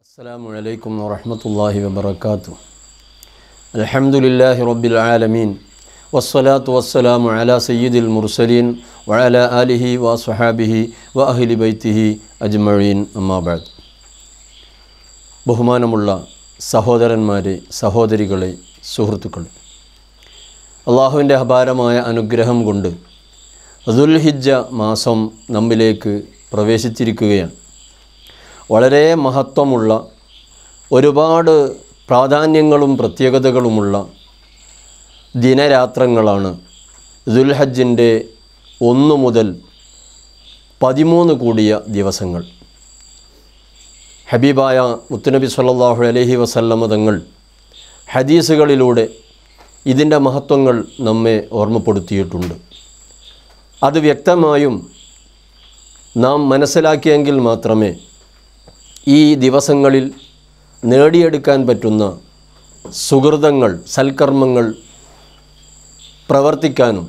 السلام عليكم ورحمة الله وبركاته الحمد لله رب العالمين والصلاة والسلام على سيد المرسلين وعلى آله وصحابه وأهل بيته أجمعين أما بعد ബഹുമാനമുള്ള സഹോദരന്മാരെ സഹോദരികളെ സുഹൃത്തുക്കളെ അള്ളാഹുവിൻ്റെ അപാരമായ അനുഗ്രഹം കൊണ്ട് ദുൽഹിജ്ജ മാസം നമ്മിലേക്ക് പ്രവേശിച്ചിരിക്കുകയാണ് വളരെ മഹത്വമുള്ള ഒരുപാട് പ്രാധാന്യങ്ങളും പ്രത്യേകതകളുമുള്ള ദിനരാത്രങ്ങളാണ് ദുൽഹജ്ജിൻ്റെ ഒന്ന് മുതൽ പതിമൂന്ന് കൂടിയ ദിവസങ്ങൾ ഹബീബായ മുത്തുനബി സല്ലല്ലാഹു അലൈഹി വസല്ലമ തങ്ങൾ ഹദീസുകളിലൂടെ ഇതിൻ്റെ മഹത്വങ്ങൾ നമ്മെ ഓർമ്മപ്പെടുത്തിയിട്ടുണ്ട് അത് വ്യക്തമായും നാം മനസ്സിലാക്കിയെങ്കിൽ മാത്രമേ ഈ ദിവസങ്ങളിൽ നേടിയെടുക്കാൻ പറ്റുന്ന സുഹൃതങ്ങൾ സൽക്കർമ്മങ്ങൾ പ്രവർത്തിക്കാനും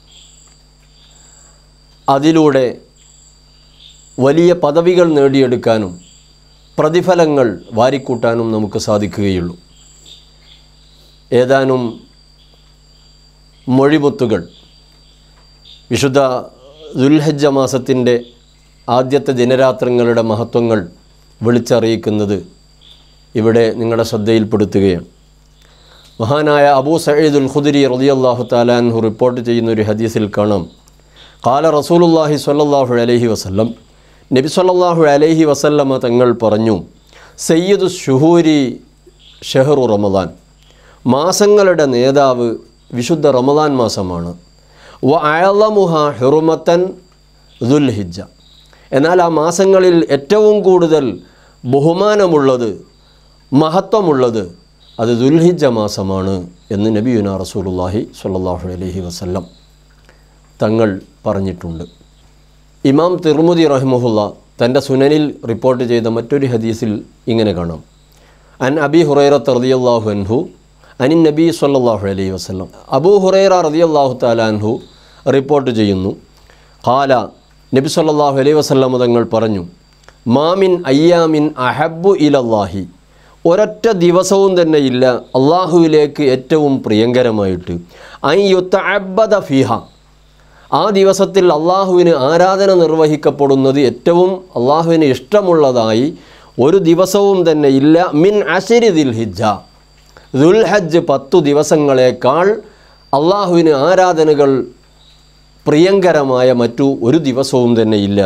അതിലൂടെ വലിയ പദവികൾ നേടിയെടുക്കാനും പ്രതിഫലങ്ങൾ വാരിക്കൂട്ടാനും നമുക്ക് സാധിക്കുകയുള്ളൂ ഏതാനും മൊഴിമുത്തുകൾ വിശുദ്ധ ദുൽഹജ്ജ മാസത്തിൻ്റെ ആദ്യത്തെ ദിനരാത്രങ്ങളുടെ മഹത്വങ്ങൾ വിളിച്ചറിയിക്കുന്നത് ഇവിടെ നിങ്ങളുടെ ശ്രദ്ധയിൽപ്പെടുത്തുകയാണ് മഹാനായ അബൂ സയ്യിദുൽ ഖുദരി റളിയല്ലാഹു താലാൻഹു റിപ്പോർട്ട് ചെയ്യുന്ന ഒരു ഹദീസിൽ കാണാം കാല റസൂലുല്ലാഹി സ്വല്ലല്ലാഹു അലൈഹി വസല്ലം നബി സല്ലല്ലാഹു അലൈഹി വസല്ലമ തങ്ങൾ പറഞ്ഞു സയ്യിദു ഷുഹൂരി ഷെഹറു റമദാൻ മാസങ്ങളുടെ നേതാവ് വിശുദ്ധ റമദാൻ മാസമാണ് വ അയലമുഹ ഹെറുമത്തൻ ദുൽഹിജ്ജ എന്നാൽ ആ മാസങ്ങളിൽ ഏറ്റവും കൂടുതൽ ബഹുമാനമുള്ളത് മഹത്വമുള്ളത് അത് ദുൽഹിജ്ജ മാസമാണ് എന്ന് നബിയുന റസൂലുല്ലാഹി സ്വല്ലല്ലാഹു അലൈഹി വസല്ലം തങ്ങൾ പറഞ്ഞിട്ടുണ്ട് ഇമാം തിർമുദി റഹിമഹുല്ല തൻ്റെ സുനനിൽ റിപ്പോർട്ട് ചെയ്ത മറ്റൊരു ഹദീസിൽ ഇങ്ങനെ കാണാം അൻ അബി ഹുറൈറത്ത് റളിയല്ലാഹു അൻഹു അനിൻ നബി സല്ലല്ലാഹു അലൈഹി വസല്ലം അബൂ ഹുറൈറ റളിയല്ലാഹു തആല അൻഹു റിപ്പോർട്ട് ചെയ്യുന്നു ഖാല നബി സല്ലല്ലാഹു അലൈഹി വസല്ലം തങ്ങൾ പറഞ്ഞു മാമിൻ അയ്യാമിൻ അഹബ്ബു ഇലല്ലാഹി ഒരൊറ്റ ദിവസവും തന്നെ ഇല്ല അള്ളാഹുവിലേക്ക് ഏറ്റവും പ്രിയങ്കരമായിട്ട് ഐ യുത്തഅബ്ബദ ഫിഹ ആ ദിവസത്തിൽ അള്ളാഹുവിന് ആരാധന നിർവഹിക്കപ്പെടുന്നത് ഏറ്റവും അള്ളാഹുവിന് ഇഷ്ടമുള്ളതായി ഒരു ദിവസവും തന്നെ ഇല്ല മിൻ അശരി ദിൽഹിജ്ജ ദുൽഹജ്ജ് പത്തു ദിവസങ്ങളേക്കാൾ അള്ളാഹുവിന് ആരാധനകൾ പ്രിയങ്കരമായ മറ്റു ഒരു ദിവസവും തന്നെ ഇല്ല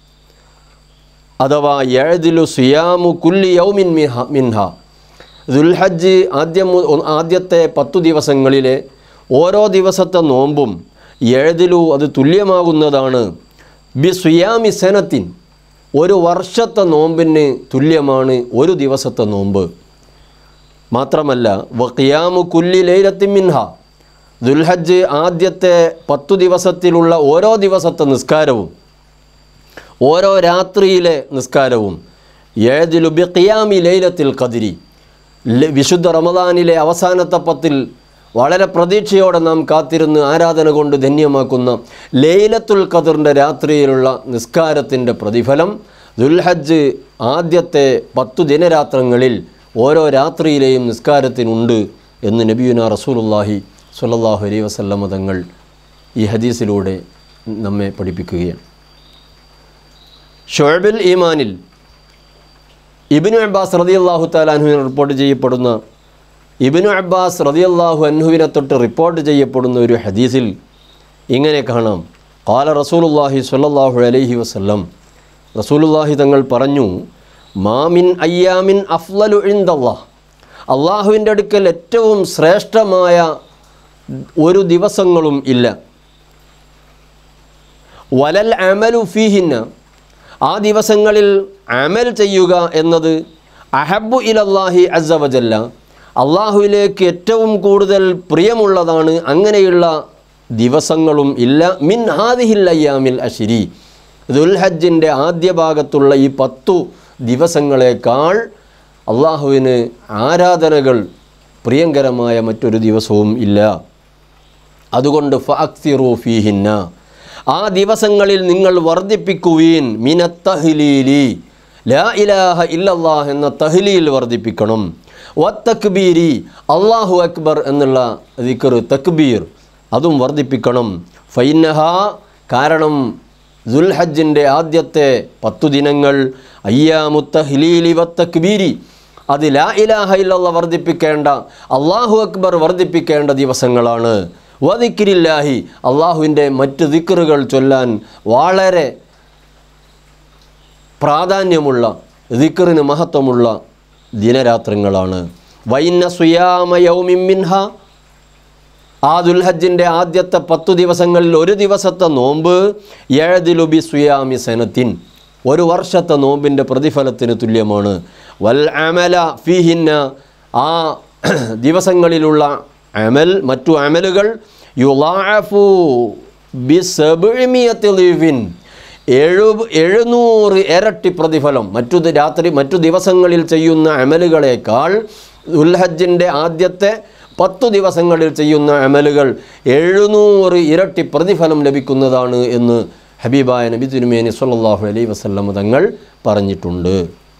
അഥവാ യഴുതിലു സിയാമു കുല്ലി യൗമിൻ മിഹ മിൻഹ ദുൽഹജ്ജ് ആദ്യം മു- ആദ്യത്തെ പത്തു ദിവസങ്ങളിലെ ഓരോ ദിവസത്തെ നോമ്പും എഴുതിലു അത് തുല്യമാകുന്നതാണ് ബി സുയാമി സനത്തിൻ ഒരു വർഷത്തെ നോമ്പിന് തുല്യമാണ് ഒരു ദിവസത്തെ നോമ്പ് മാത്രമല്ല വക്കിയാമു കുല്ലി ലൈലത്തിൻ മിൻഹ ദുൽഹജ്ജ് ആദ്യത്തെ പത്തു ദിവസത്തിലുള്ള ഓരോ ദിവസത്തെ നിസ്കാരവും ഓരോ രാത്രിയിലെ നിസ്കാരവും ഏതിലു ബി ഖിയാമി ലൈലത്തിൽ കതിരി വിശുദ്ധ റമദാനിലെ അവസാനത്തെ പത്തിൽ വളരെ പ്രതീക്ഷയോടെ നാം കാത്തിരുന്ന് ആരാധന കൊണ്ട് ധന്യമാക്കുന്ന ലൈലത്തുൽ ഖദറിൻ്റെ രാത്രിയിലുള്ള നിസ്കാരത്തിൻ്റെ പ്രതിഫലം ദുൽഹജ്ജ് ആദ്യത്തെ പത്തു ദിനരാത്രങ്ങളിൽ ഓരോ രാത്രിയിലെയും നിസ്കാരത്തിനുണ്ട് എന്ന് നബിയുന റസൂലുല്ലാഹി സ്വല്ലല്ലാഹു അലൈഹി വസല്ലമ തങ്ങൾ ഈ ഹദീസിലൂടെ നമ്മെ പഠിപ്പിക്കുകയാണ് ഷുഅബുൽ ഈമാനിൽ ഇബിനു അബ്ബാസ് റതിയല്ലാഹു താലാൻഹുവിന് റിപ്പോർട്ട് ചെയ്യപ്പെടുന്ന ഇബിനു അബ്ബാസ് റതിയല്ലാഹു അൻഹുവിനെ തൊട്ട് റിപ്പോർട്ട് ചെയ്യപ്പെടുന്ന ഒരു ഹദീസിൽ ഇങ്ങനെ കാണാം കാല റസൂലുല്ലാഹി സ്വല്ലല്ലാഹു അലൈഹി വസല്ലം റസൂലുല്ലാഹി തങ്ങൾ പറഞ്ഞു മാമിൻ അയ്യാമിൻ അഫ്ലലു ഇൻദല്ലാഹ് അള്ളാഹുവിൻ്റെ അടുക്കൽ ഏറ്റവും ശ്രേഷ്ഠമായ ഒരു ദിവസങ്ങളും ഇല്ല വലൽ അമലു ഫീഹിന്ന ആ ദിവസങ്ങളിൽ അമൽ ചെയ്യുക എന്നത് അഹബു ഇലല്ലാഹി അസവജല്ല അള്ളാഹുവിലേക്ക് ഏറ്റവും കൂടുതൽ പ്രിയമുള്ളതാണ് അങ്ങനെയുള്ള ദിവസങ്ങളും ഇല്ല മിൻ ഹാദിഹിൽ അയ്യാമിൽ അഷിരി ദുൽഹജ്ജിൻ്റെ ആദ്യ ഭാഗത്തുള്ള ഈ പത്തു ദിവസങ്ങളെക്കാൾ അള്ളാഹുവിന് ആരാധനകൾ പ്രിയങ്കരമായ മറ്റൊരു ദിവസവും ഇല്ല അതുകൊണ്ട് ഫഅക്സിറു ഫീഹിന്ന ആ ദിവസങ്ങളിൽ നിങ്ങൾ വർദ്ധിപ്പിക്കുവീൻ മിനത്തഹ്ലീലി ലാ ഇലാഹ ഇല്ലല്ലാഹ് എന്ന തഹ്ലീൽ വർദ്ധിപ്പിക്കണം വത്തക്ബീരി അള്ളാഹു അക്ബർ എന്നുള്ള ദിക്കർ തക്ബീർ അതും വർദ്ധിപ്പിക്കണം ഫൈനഹ കാരണം ദുൽഹജ്ജിൻ്റെ ആദ്യത്തെ പത്തു ദിനങ്ങൾ അയ്യാമുത്തഹ്ലീലി വത്തക്ബീരി അത് ലാ ഇലാഹ ഇല്ലല്ല വർദ്ധിപ്പിക്കേണ്ട അള്ളാഹു അക്ബർ വർദ്ധിപ്പിക്കേണ്ട ദിവസങ്ങളാണ് വദിക്കിരില്ലാഹി അള്ളാഹുവിൻ്റെ മറ്റ് ദിക്കറുകൾ ചൊല്ലാൻ വളരെ പ്രാധാന്യമുള്ള ദിക്കറിന് മഹത്വമുള്ള ദിനരാത്രങ്ങളാണ് വൈന്ന സുയാമ യൗമിൻഹ ആ ദുൽഹജ്ജിൻ്റെ ആദ്യത്തെ പത്തു ദിവസങ്ങളിൽ ഒരു ദിവസത്തെ നോമ്പ് ഏഴതിലുബി സുയാമി സനത്തിൻ ഒരു വർഷത്തെ നോമ്പിൻ്റെ പ്രതിഫലത്തിന് തുല്യമാണ് വൽ അമല ഫീഹിന്ന ആ ദിവസങ്ങളിലുള്ള അമൽ മറ്റു അമലുകൾ യുലാഫു ബി സബിമിയത്തിൻ എഴു എഴുന്നൂറ് ഇരട്ടി പ്രതിഫലം മറ്റു ദി- രാത്രി മറ്റു ദിവസങ്ങളിൽ ചെയ്യുന്ന അമലുകളേക്കാൾ ഉൽഹജ്ജിൻ്റെ ആദ്യത്തെ പത്തു ദിവസങ്ങളിൽ ചെയ്യുന്ന അമലുകൾ എഴുന്നൂറ് ഇരട്ടി പ്രതിഫലം ലഭിക്കുന്നതാണ് എന്ന് ഹബീബായ നബി തിരുമേനി സല്ലല്ലാഹു അലൈഹി വസല്ലം തങ്ങൾ പറഞ്ഞിട്ടുണ്ട്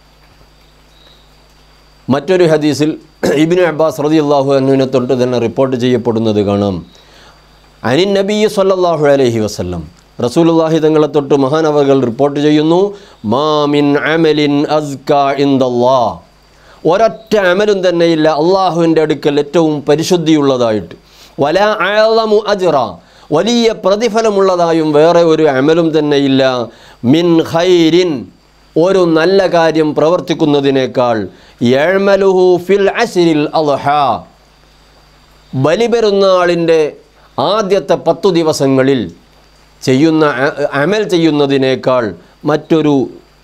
മറ്റൊരു ഹദീസിൽ ഇബിനു അബ്ബാസ് റളിയല്ലാഹു അൻഹുവിനെ തൊട്ട് തന്നെ റിപ്പോർട്ട് ചെയ്യപ്പെടുന്നത് കാണാം അനിൻ നബി സല്ലല്ലാഹു അലൈഹി വസല്ലം റസൂലുള്ളാഹി തങ്ങളെ തൊട്ട് മഹാനവകൾ റിപ്പോർട്ട് ചെയ്യുന്നു മാമിൻ അമലിൻ അസ്ക ഇൻദല്ലാ ഒരൊറ്റ അമലും തന്നെയില്ല അള്ളാഹുവിൻ്റെ അടുക്കൽ ഏറ്റവും പരിശുദ്ധിയുള്ളതായിട്ട് വല അഴലമു അജ്റ വലിയ പ്രതിഫലമുള്ളതായും വേറെ ഒരു അമലും തന്നെയില്ല മിൻ ഖൈരിൻ ഒരു നല്ല കാര്യം പ്രവർത്തിക്കുന്നതിനേക്കാൾ യഴ്മലുഹു ഫിൽ അശ്രിൽ അൽഹ ബലിപെരുന്നാളിൻ്റെ ആദ്യത്തെ പത്തു ദിവസങ്ങളിൽ ചെയ്യുന്ന അ- അമൽ ചെയ്യുന്നതിനേക്കാൾ മറ്റൊരു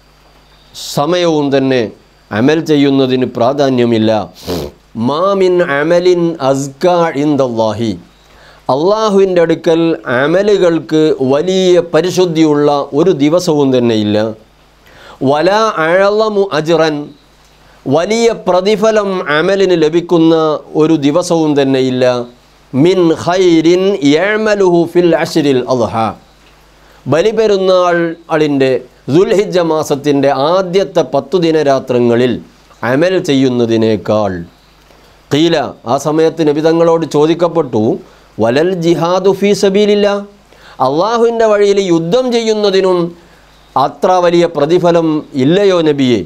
സമയവും തന്നെ അമൽ ചെയ്യുന്നതിന് പ്രാധാന്യമില്ല മാമിൻ അമലിൻ അസ്ക ഇന്ദല്ലാഹി അള്ളാഹുവിൻ്റെ അടുക്കൽ അമലുകൾക്ക് വലിയ പരിശുദ്ധിയുള്ള ഒരു ദിവസവും തന്നെയില്ല വല അഴലമു അജ്റൻ വലിയ പ്രതിഫലം അമലിന് ലഭിക്കുന്ന ഒരു ദിവസവും തന്നെയില്ല മിൻ ഖൈരിൻ യഅമലുഹു ഫിൽ അശ്രിൽ അദ്ഹ ബലിപെരുന്നാൾ അളിൻ്റെ ദുൽഹിജ മാസത്തിൻ്റെ ആദ്യത്തെ പത്തു ദിനരാത്രങ്ങളിൽ അമൽ ചെയ്യുന്നതിനേക്കാൾ കീല ആ സമയത്ത് നബിതങ്ങളോട് ചോദിക്കപ്പെട്ടു വലൽ ജിഹാദു ഫീ സബീലില്ല അള്ളാഹുവിൻ്റെ വഴിയിൽ യുദ്ധം ചെയ്യുന്നതിനും അത്ര വലിയ പ്രതിഫലം ഇല്ലയോ നബിയെ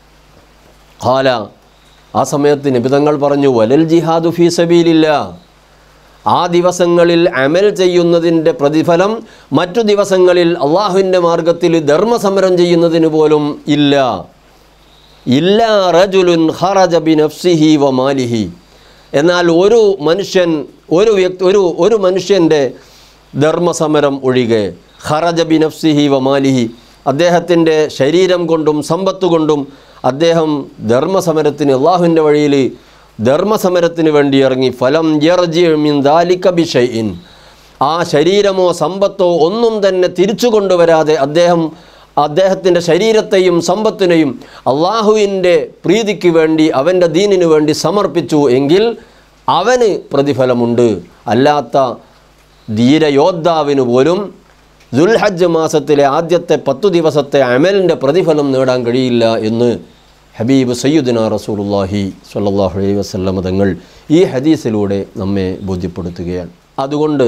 ഖാല ആ സമയത്ത് നബിതങ്ങൾ പറഞ്ഞു വലൽ ജിഹാദു ഫീ സബീലില്ല ആ ദിവസങ്ങളിൽ അമൽ ചെയ്യുന്നതിൻ്റെ പ്രതിഫലം മറ്റു ദിവസങ്ങളിൽ അള്ളാഹുവിൻ്റെ മാർഗത്തിൽ ധർമ്മസമരം ചെയ്യുന്നതിന് പോലും ഇല്ല ഇല്ല റജുലുൻ ഖറജ ബി നഫ്സിഹി വ മാലിഹി എന്നാൽ ഒരു മനുഷ്യൻ ഒരു വ്യക്തി ഒരു ഒരു മനുഷ്യൻ്റെ ധർമ്മസമരം ഒഴികെ ഖറജ ബി നഫ്സിഹി വ മാലിഹി അദ്ദേഹത്തിൻ്റെ ശരീരം കൊണ്ടും സമ്പത്ത് കൊണ്ടും അദ്ദേഹം ധർമ്മസമരത്തിന് അള്ളാഹുവിൻ്റെ വഴിയിൽ ധർമ്മസമരത്തിന് വേണ്ടി ഇറങ്ങി ഫലം യർജി മിൻ ദാലിക ബിഷൈഇൻ ആ ശരീരമോ സമ്പത്തോ ഒന്നും തന്നെ തിരിച്ചു കൊണ്ടുവരാതെ അദ്ദേഹം അദ്ദേഹത്തിൻ്റെ ശരീരത്തെയും സമ്പത്തിനെയും അള്ളാഹുവിൻ്റെ പ്രീതിക്ക് വേണ്ടി അവൻ്റെ ദീനിനു വേണ്ടി സമർപ്പിച്ചു എങ്കിൽ അവന് പ്രതിഫലമുണ്ട് അല്ലാത്ത ധീരയോദ്ധാവിന് പോലും ദുൽഹജ്ജ് മാസത്തിലെ ആദ്യത്തെ പത്തു ദിവസത്തെ അമലിൻ്റെ പ്രതിഫലം നേടാൻ കഴിയില്ല എന്ന് ഹബീബ് സയ്യുദിന റസൂലുള്ളാഹി സ്വല്ലല്ലാഹു അലൈഹി വസല്ലമ തങ്ങൾ ഈ ഹദീസിലൂടെ നമ്മെ ബോധ്യപ്പെടുത്തുകയാണ് അതുകൊണ്ട്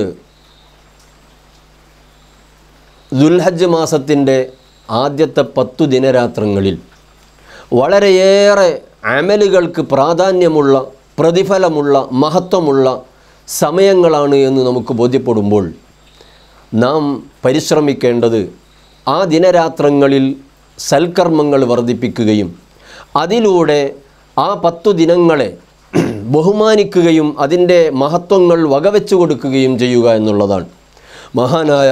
ദുൽഹജ്ജ് മാസത്തിൻ്റെ ആദ്യത്തെ പത്തു ദിനരാത്രങ്ങളിൽ വളരെയേറെ അമലുകൾക്ക് പ്രാധാന്യമുള്ള പ്രതിഫലമുള്ള മഹത്വമുള്ള സമയങ്ങളാണ് എന്ന് നമുക്ക് ബോധ്യപ്പെടുമ്പോൾ നാം പരിശ്രമിക്കേണ്ടത് ആ ദിനരാത്രങ്ങളിൽ സൽക്കർമ്മങ്ങൾ വർദ്ധിപ്പിക്കുകയും അതിലൂടെ ആ പത്തു ദിനങ്ങളെ ബഹുമാനിക്കുകയും അതിൻ്റെ മഹത്വങ്ങൾ വകവെച്ചു കൊടുക്കുകയും ചെയ്യുക എന്നുള്ളതാണ് മഹാനായ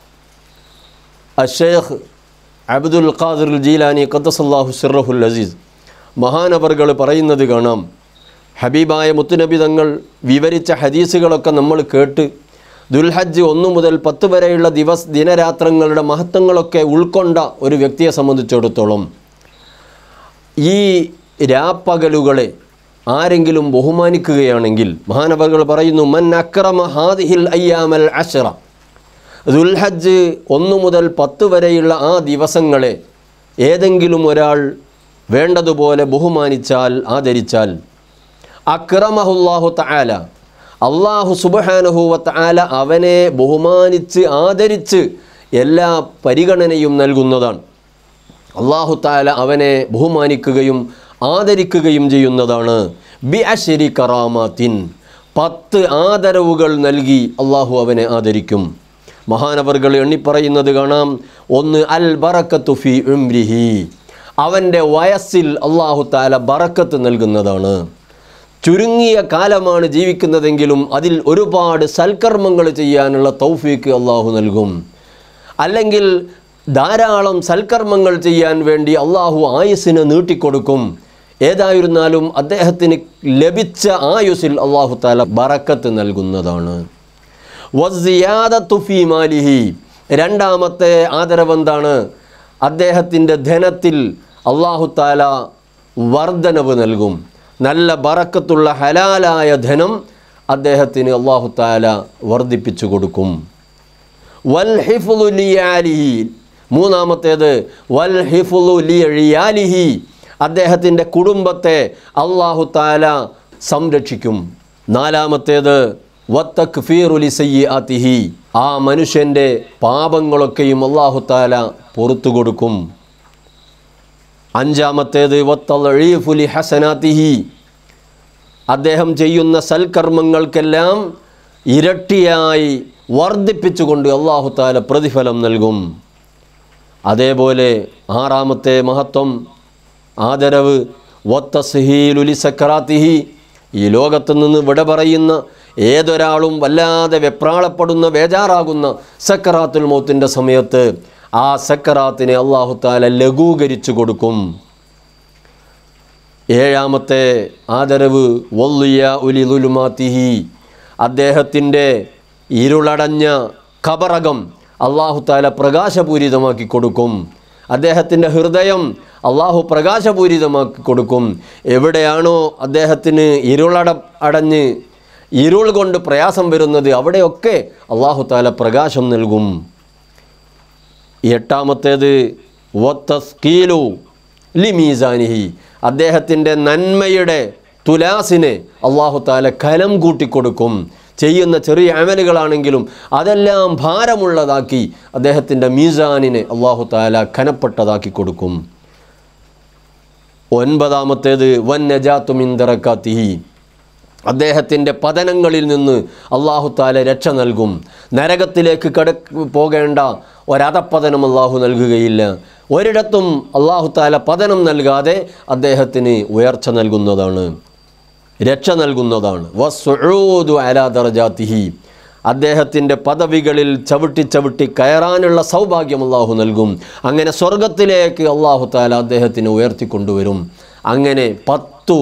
അഷേഖ് അബ്ദുൽ ഖാദിർ ജീലാനി ഖദ്ദസല്ലാഹു സിറഹുൽ അസീസ് മഹാനവറുകൾ പറയുന്നത് കാണാം ഹബീബായ മുത്തുനബി തങ്ങൾ വിവരിച്ച ഹദീസുകളൊക്കെ നമ്മൾ കേട്ട് ദുൽഹജ്ജ് ഒന്നു മുതൽ പത്ത് വരെയുള്ള ദിവസ ദിനരാത്രങ്ങളുടെ മഹത്വങ്ങളൊക്കെ ഉൾക്കൊണ്ട ഒരു വ്യക്തിയെ സംബന്ധിച്ചിടത്തോളം ഈ രാപ്പകലുകളെ ആരെങ്കിലും ബഹുമാനിക്കുകയാണെങ്കിൽ മഹാനവറുകൾ പറയുന്നു മൻ അക്രമ ഹാദിഹിൽ അയ്യാമൽ അഷറ ദുൽഹജ്ജ് ഒന്നു മുതൽ പത്ത് വരെയുള്ള ആ ദിവസങ്ങളെ ഏതെങ്കിലും ഒരാൾ വേണ്ടതുപോലെ ബഹുമാനിച്ചാൽ ആദരിച്ചാൽ അക്രമഹുല്ലാഹു തആല അള്ളാഹു സുബഹാനഹുവത്ത് ആല അവനെ ബഹുമാനിച്ച് ആദരിച്ച് എല്ലാ പരിഗണനയും നൽകുന്നതാണ് അള്ളാഹു താല അവനെ ബഹുമാനിക്കുകയും ആദരിക്കുകയും ചെയ്യുന്നതാണ് ബി അശരി കറാമാത്തിൻ പത്ത് ആദരവുകൾ നൽകി അള്ളാഹു അവനെ ആദരിക്കും മഹാനവറുകൾ എണ്ണിപ്പറയുന്നത് കാണാം ഒന്ന് അൽ ബറക്കത്തു ഫി ഉംരിഹി അവൻ്റെ വയസ്സിൽ അള്ളാഹു താല ബറക്കത്ത് നൽകുന്നതാണ് ചുരുങ്ങിയ കാലമാണ് ജീവിക്കുന്നതെങ്കിലും അതിൽ ഒരുപാട് സൽക്കർമ്മങ്ങൾ ചെയ്യാനുള്ള തൗഫീക്ക് അള്ളാഹു നൽകും അല്ലെങ്കിൽ ധാരാളം സൽക്കർമ്മങ്ങൾ ചെയ്യാൻ വേണ്ടി അള്ളാഹു ആയുസ്സിന് നീട്ടിക്കൊടുക്കും ഏതായിരുന്നാലും അദ്ദേഹത്തിന് ലഭിച്ച ആയുസ്സിൽ അള്ളാഹു താല ബറക്കത്ത് നൽകുന്നതാണ് വസിയാദത്തു ഫീ മാലിഹി രണ്ടാമത്തെ ആദരവെന്താണ് അദ്ദേഹത്തിൻ്റെ ധനത്തിൽ അള്ളാഹു താല വർധനവ് നൽകും നല്ല ബറക്കത്തുള്ള ഹലാലായ ധനം അദ്ദേഹത്തിന് അള്ളാഹു താല വർദ്ധിപ്പിച്ചു കൊടുക്കും വൽ ഹിഫ്ളു ലിയാലിഹി മൂന്നാമത്തേത് വൽ ഹിഫ്ളു ലിയാലിഹി അദ്ദേഹത്തിൻ്റെ കുടുംബത്തെ അള്ളാഹു താല സംരക്ഷിക്കും നാലാമത്തേത് വത്തക്ഫീറുലി സയ്യാത്തിഹി ആ മനുഷ്യൻ്റെ പാപങ്ങളൊക്കെയും അള്ളാഹു താല പുറത്തു കൊടുക്കും അഞ്ചാമത്തേത് വത്തലീഫുലി ഹസനാത്തിഹി അദ്ദേഹം ചെയ്യുന്ന സൽക്കർമ്മങ്ങൾക്കെല്ലാം ഇരട്ടിയായി വർദ്ധിപ്പിച്ചുകൊണ്ട് അള്ളാഹു താല പ്രതിഫലം നൽകും അതേപോലെ ആറാമത്തെ മഹത്വം ആദരവ് വത്തസ്ഹീലുലി സക്രാത്തിഹി ഈ ലോകത്തു നിന്ന് വിട പറയുന്ന ഏതൊരാളും വല്ലാതെ വെപ്രാളപ്പെടുന്ന ബേജാറാകുന്ന സക്കറാത്തുൽ മൗത്തിൻ്റെ സമയത്ത് ആ സക്കറാത്തിനെ അള്ളാഹു താല ലഘൂകരിച്ചു കൊടുക്കും ഏഴാമത്തെ ആദരവ് വല്ലിയ ഉലി ദുലുമാത്തിഹി അദ്ദേഹത്തിൻ്റെ ഇരുളടഞ്ഞ കബറകം അള്ളാഹു താല പ്രകാശപൂരിതമാക്കി കൊടുക്കും അദ്ദേഹത്തിൻ്റെ ഹൃദയം അള്ളാഹു പ്രകാശപൂരിതമാക്കി കൊടുക്കും എവിടെയാണോ അദ്ദേഹത്തിന് ഇരുളട അടഞ്ഞ് ഇരുൾ കൊണ്ട് പ്രയാസം വരുന്നത് അവിടെയൊക്കെ അള്ളാഹു താല പ്രകാശം നൽകും എട്ടാമത്തേത് വത്തസ്കീലു ലിമീസാനിഹി അദ്ദേഹത്തിൻ്റെ നന്മയുടെ തുലാസിനെ അള്ളാഹു താല കലം കൂട്ടിക്കൊടുക്കും ചെയ്യുന്ന ചെറിയ അമലുകളാണെങ്കിലും അതെല്ലാം ഭാരമുള്ളതാക്കി അദ്ദേഹത്തിൻ്റെ മീസാനിനെ അള്ളാഹു താല ഖനപ്പെട്ടതാക്കി കൊടുക്കും ഒൻപതാമത്തേത് വൻ നജാത്തു മിന്തറക്കാത്തിഹി അദ്ദേഹത്തിൻ്റെ പതനങ്ങളിൽ നിന്ന് അള്ളാഹു താല രക്ഷ നൽകും നരകത്തിലേക്ക് കട പോകേണ്ട ഒരധപ്പതനം അള്ളാഹു നൽകുകയില്ല ഒരിടത്തും അള്ളാഹു താല പതനം നൽകാതെ അദ്ദേഹത്തിന് ഉയർച്ച നൽകുന്നതാണ് രക്ഷ നൽകുന്നതാണ് വസ്ഉഊദു അലാ ദറജാത്തിഹി അദ്ദേഹത്തിൻ്റെ പദവികളിൽ ചവിട്ടി ചവിട്ടി കയറാനുള്ള സൗഭാഗ്യം അള്ളാഹു നൽകും അങ്ങനെ സ്വർഗത്തിലേക്ക് അള്ളാഹു താല അദ്ദേഹത്തിന് ഉയർത്തിക്കൊണ്ടുവരും അങ്ങനെ പത്തു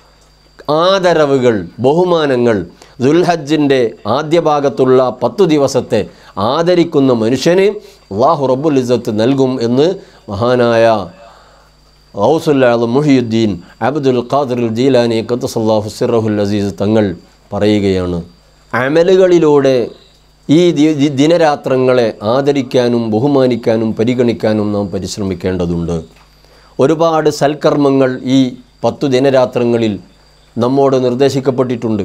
ആദരവുകൾ ബഹുമാനങ്ങൾ ദുൽഹജ്ജിൻ്റെ ആദ്യ ഭാഗത്തുള്ള പത്തു ദിവസത്തെ ആദരിക്കുന്ന മനുഷ്യന് അള്ളാഹു റബ്ബുൽ ഇസ്സത്ത് നൽകും എന്ന് മഹാനായ ഔസുല്ലാദ് മുഹിയുദ്ദീൻ അബ്ദുൽ ഖാദിർ ജീലാനി ഖത്തസല്ലാഹു സിറഹുൽ അസീസ് തങ്ങൾ പറയുകയാണ് അമലുകളിലൂടെ ഈ ദി- ദി- ദിനരാത്രങ്ങളെ ആദരിക്കാനും ബഹുമാനിക്കാനും പരിഗണിക്കാനും നാം പരിശ്രമിക്കേണ്ടതുണ്ട് ഒരുപാട് സൽക്കർമ്മങ്ങൾ ഈ പത്തു ദിനരാത്രങ്ങളിൽ നമ്മോട് നിർദ്ദേശിക്കപ്പെട്ടിട്ടുണ്ട്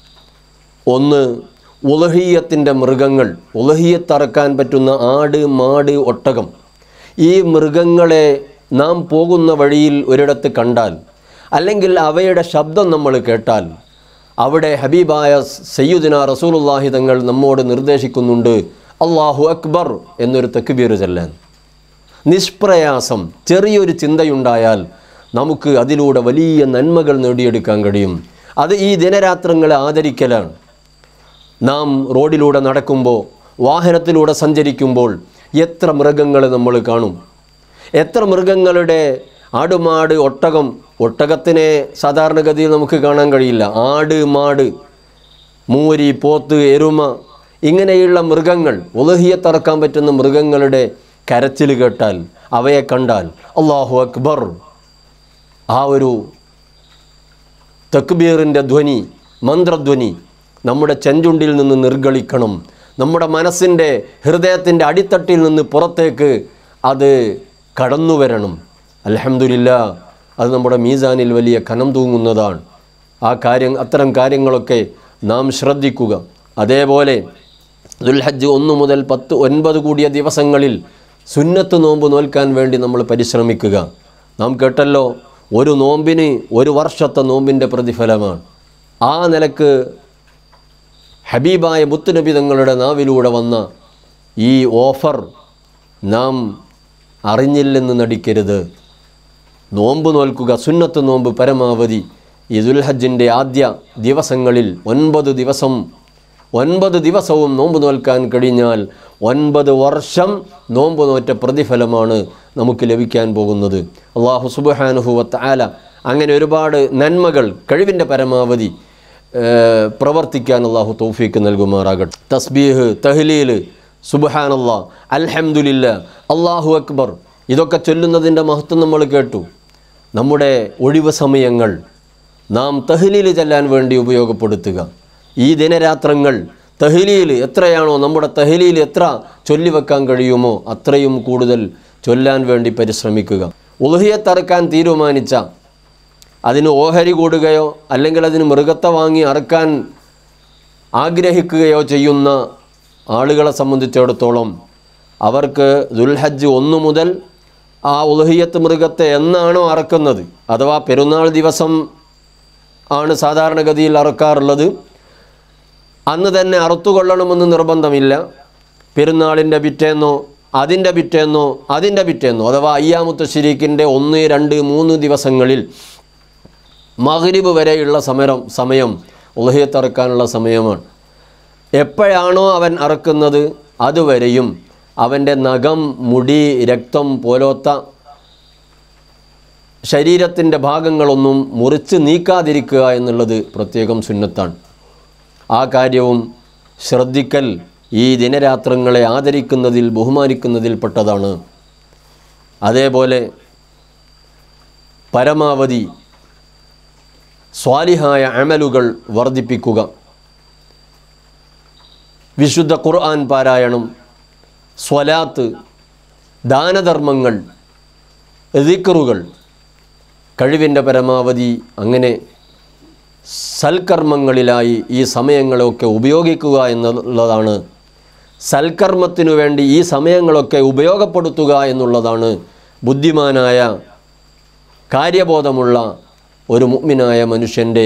ഒന്ന് ഉലഹീയത്തിൻ്റെ മൃഗങ്ങൾ ഉലഹീയത്തറക്കാൻ പറ്റുന്ന ആട് മാട് ഒട്ടകം ഈ മൃഗങ്ങളെ നാം പോകുന്ന വഴിയിൽ ഒരിടത്ത് കണ്ടാൽ അല്ലെങ്കിൽ അവയുടെ ശബ്ദം നമ്മൾ കേട്ടാൽ അവിടെ ഹബീബായ സയ്യുദിന റസൂലുള്ളാഹി തങ്ങൾ നമ്മോട് നിർദ്ദേശിക്കുന്നുണ്ട് അള്ളാഹു അക്ബർ എന്നൊരു തെക്കുബീർ ചെല്ലാൻ നിഷ്പ്രയാസം ചെറിയൊരു ചിന്തയുണ്ടായാൽ നമുക്ക് അതിലൂടെ വലിയ നന്മകൾ നേടിയെടുക്കാൻ കഴിയും അത് ഈ ദിനരാത്രങ്ങളെ ആദരിക്കലാണ് നാം റോഡിലൂടെ നടക്കുമ്പോൾ വാഹനത്തിലൂടെ സഞ്ചരിക്കുമ്പോൾ എത്ര മൃഗങ്ങളെ നമ്മൾ കാണും എത്ര മൃഗങ്ങളുടെ ആടുമാട് ഒട്ടകം ഒട്ടകത്തിനെ സാധാരണഗതിയിൽ നമുക്ക് കാണാൻ കഴിയില്ല ആട് മാട് മൂരി പോത്ത് എരുമ ഇങ്ങനെയുള്ള മൃഗങ്ങൾ ഉലഹിയത്തറക്കാൻ പറ്റുന്ന മൃഗങ്ങളുടെ കരച്ചിൽ കേട്ടാൽ അവയെ കണ്ടാൽ അള്ളാഹു അക്ബർ ആ ഒരു തക്ബീറിൻ്റെ ധ്വനി മന്ത്രധ്വനി നമ്മുടെ ചെഞ്ചുണ്ടിൽ നിന്ന് നിർഗളിക്കണം നമ്മുടെ മനസ്സിൻ്റെ ഹൃദയത്തിൻ്റെ അടിത്തട്ടിൽ നിന്ന് പുറത്തേക്ക് അത് കടന്നു വരണം അലഹമില്ല അത് നമ്മുടെ മീസാനിൽ വലിയ കനം തൂങ്ങുന്നതാണ് ആ കാര്യം അത്തരം കാര്യങ്ങളൊക്കെ നാം ശ്രദ്ധിക്കുക അതേപോലെ ദുൽഹജ്ജ് ഒന്ന് മുതൽ പത്ത് ഒൻപത് കൂടിയ ദിവസങ്ങളിൽ സുന്നത്ത് നോമ്പ് നോൽക്കാൻ വേണ്ടി നമ്മൾ പരിശ്രമിക്കുക നാം കേട്ടല്ലോ ഒരു നോമ്പിന് ഒരു വർഷത്തെ നോമ്പിൻ്റെ പ്രതിഫലമാണ് ആ നിലക്ക് ഹബീബായ മുത്തുനബി തങ്ങളുടെ നാവിലൂടെ വന്ന ഈ ഓഫർ നാം അറിഞ്ഞില്ലെന്ന് നടിക്കരുത് നോമ്പ് നോൽക്കുക സുന്നത്ത് നോമ്പ് പരമാവധി ഈ ദുൽഹജ്ജിൻ്റെ ആദ്യ ദിവസങ്ങളിൽ ഒൻപത് ദിവസം ഒൻപത് ദിവസവും നോമ്പ് നോൽക്കാൻ കഴിഞ്ഞാൽ ഒൻപത് വർഷം നോമ്പ് നോറ്റ പ്രതിഫലമാണ് നമുക്ക് ലഭിക്കാൻ പോകുന്നത് അള്ളാഹു സുബാനുഹുവത്ത് ആല അങ്ങനെ ഒരുപാട് നന്മകൾ കഴിവിൻ്റെ പരമാവധി ഏഹ്, പ്രവർത്തിക്കാൻ അള്ളാഹു തൗഫീക്ക് നൽകുമാറാകട്ടെ തസ്ബീഹ് തഹ്ലീൽ സുബഹാനല്ലാ അൽഹംദുലില്ല അള്ളാഹു അക്ബർ ഇതൊക്കെ ചൊല്ലുന്നതിൻ്റെ മഹത്വം നമ്മൾ കേട്ടു നമ്മുടെ ഒഴിവ് സമയങ്ങൾ നാം തഹ്ലീൽ ചെല്ലാൻ വേണ്ടി ഉപയോഗപ്പെടുത്തുക ഈ ദിനരാത്രങ്ങൾ തഹ്ലീൽ എത്രയാണോ നമ്മുടെ തഹ്ലീൽ എത്ര ചൊല്ലിവെക്കാൻ കഴിയുമോ അത്രയും കൂടുതൽ ചൊല്ലാൻ വേണ്ടി പരിശ്രമിക്കുക ഉലഹിയത്തറക്കാൻ തീരുമാനിച്ച അതിന് ഓഹരി കൂടുകയോ അല്ലെങ്കിൽ അതിന് മൃഗത്തെ വാങ്ങി അറക്കാൻ ആഗ്രഹിക്കുകയോ ചെയ്യുന്ന ആളുകളെ സംബന്ധിച്ചിടത്തോളം അവർക്ക് ദുൽഹജ്ജ് ഒന്നു മുതൽ ആ ഉലഹിയത്ത് മൃഗത്തെ എന്നാണോ അറക്കുന്നത് അഥവാ പെരുന്നാൾ ദിവസം ആണ് സാധാരണഗതിയിൽ അറക്കാറുള്ളത് അന്ന് തന്നെ അറുത്തുകൊള്ളണമെന്ന് നിർബന്ധമില്ല പെരുന്നാളിൻ്റെ പിറ്റേന്നോ അതിൻ്റെ പിറ്റേന്നോ അതിൻ്റെ പിറ്റേന്നോ അഥവാ അയ്യാമുത്ത ശരീക്കിൻ്റെ ഒന്ന് രണ്ട് മൂന്ന് ദിവസങ്ങളിൽ മഗ്രിബ് വരെയുള്ള സമരം സമയം ഉലഹിയത്ത് അറക്കാനുള്ള സമയമാണ് എപ്പോഴാണോ അവൻ അറക്കുന്നത് അതുവരെയും അവൻ്റെ നഖം മുടി രക്തം പോലോത്ത ശരീരത്തിൻ്റെ ഭാഗങ്ങളൊന്നും മുറിച്ച് നീക്കാതിരിക്കുക എന്നുള്ളത് പ്രത്യേകം സുന്നത്താണ് ആ കാര്യവും ശ്രദ്ധിക്കൽ ഈ ദിനരാത്രങ്ങളെ ആദരിക്കുന്നതിൽ ബഹുമാനിക്കുന്നതിൽപ്പെട്ടതാണ് അതേപോലെ പരമാവധി സ്വാലിഹായ അമലുകൾ വർദ്ധിപ്പിക്കുക വിശുദ്ധ ഖുർആൻ പാരായണം സ്വലാത്ത് ദാനധർമ്മങ്ങൾ ദിക്റുകൾ കഴിവിൻ്റെ പരമാവധി അങ്ങനെ സൽക്കർമ്മങ്ങളിലായി ഈ സമയങ്ങളൊക്കെ ഉപയോഗിക്കുക എന്നുള്ളതാണ് സൽക്കർമ്മത്തിനു വേണ്ടി ഈ സമയങ്ങളൊക്കെ ഉപയോഗപ്പെടുത്തുക എന്നുള്ളതാണ് ബുദ്ധിമാനായ കാര്യബോധമുള്ള ഒരു മുഗ്മിനായ മനുഷ്യൻ്റെ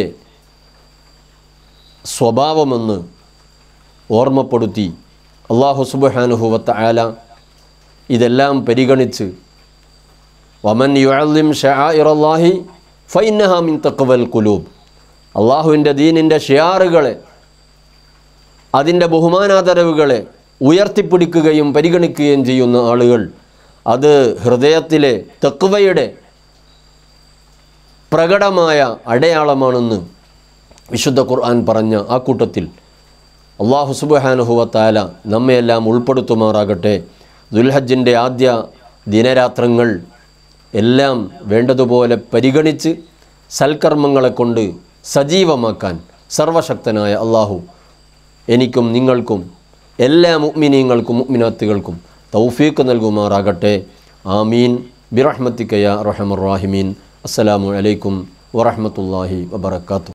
സ്വഭാവമെന്ന് ഓർമ്മപ്പെടുത്തി അള്ളാഹു സുബാനുഹുവത്ത ആല ഇതെല്ലാം പരിഗണിച്ച് വമൻ യുഅല്ലിം ഷആഇറല്ലാഹി ഫൈന്നഹ മിൻ തഖ്വൽ ഖുലൂബ് അള്ളാഹുവിൻ്റെ ദീനിൻ്റെ ഷിയാറുകളെ അതിൻ്റെ ബഹുമാനാദരവുകളെ ഉയർത്തിപ്പിടിക്കുകയും പരിഗണിക്കുകയും ചെയ്യുന്ന ആളുകൾ അത് ഹൃദയത്തിലെ തെക്കുവയുടെ പ്രകടമായ അടയാളമാണെന്ന് വിശുദ്ധ ഖുർആൻ പറഞ്ഞ ആ കൂട്ടത്തിൽ അള്ളാഹു സുബാനുഹുവത്താല നമ്മയെല്ലാം ഉൾപ്പെടുത്തുമാറാകട്ടെ ദുൽഹജ്ജിൻ്റെ ആദ്യ ദിനരാത്രങ്ങൾ എല്ലാം വേണ്ടതുപോലെ പരിഗണിച്ച് സൽക്കർമ്മങ്ങളെ കൊണ്ട് സജീവമാക്കാൻ സർവശക്തനായ അള്ളാഹു എനിക്കും നിങ്ങൾക്കും എല്ലാ മുഗ്മിനീങ്ങൾക്കും മുഗ്മിനാത്തുകൾക്കും തൗഫീക്ക് നൽകുമാറാകട്ടെ ആമീൻ ബിറഹ്മത്തിക്കയ റഹമുറാഹിമീൻ അസ്സലാമു അലൈക്കും വറഹമത്തല്ലാഹി വബർക്കാത്തു